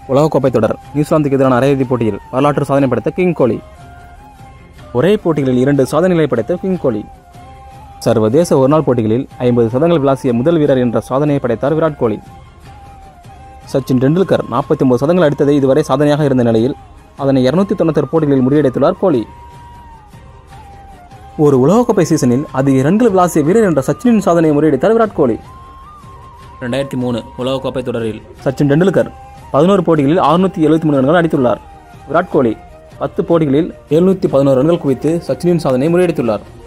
உலகக்கோப்பை தொடர் நியூசிலாந்துக்கு எதிரான அரையிறுதிப் போட்டியில் வரலாற்று சாதனை படைத்த கிங் கோலி ஒரே போட்டிகளில் இரண்டு சாதனைகளை படைத்த கிங் கோலி சர்வதேச ஒருநாள் போட்டிகளில் ஐம்பது சதங்கள் விளாசிய முதல் வீரர் என்ற சாதனையை படைத்தார் விராட் கோலி சச்சின் டெண்டுல்கர் நாற்பத்தி ஒன்பது சதங்கள் அடித்ததே இதுவரை சாதனையாக இருந்த நிலையில் அதனை இருநூத்தி தொண்ணூத்தொரு போட்டிகளில் முறியடித்துள்ளார் கோலி ஒரு உலகக்கோப்பை சீசனில் அதிக ரன்கள் விளாசிய வீரர் என்ற சச்சினின் சாதனையை முறியடித்தார் விராட் கோலி ரெண்டாயிரத்தி மூணு உலகக்கோப்பை தொடரில் சச்சின் டெண்டுல்கர் பதினோரு போட்டிகளில் அறுநூத்தி எழுபத்தி மூணு ரன்கள் அடித்துள்ளார் விராட் கோலி பத்து போட்டிகளில் எழுநூத்தி பதினோரு ரன்கள் குவித்து சச்சினின் சாதனையை முறியடித்துள்ளார்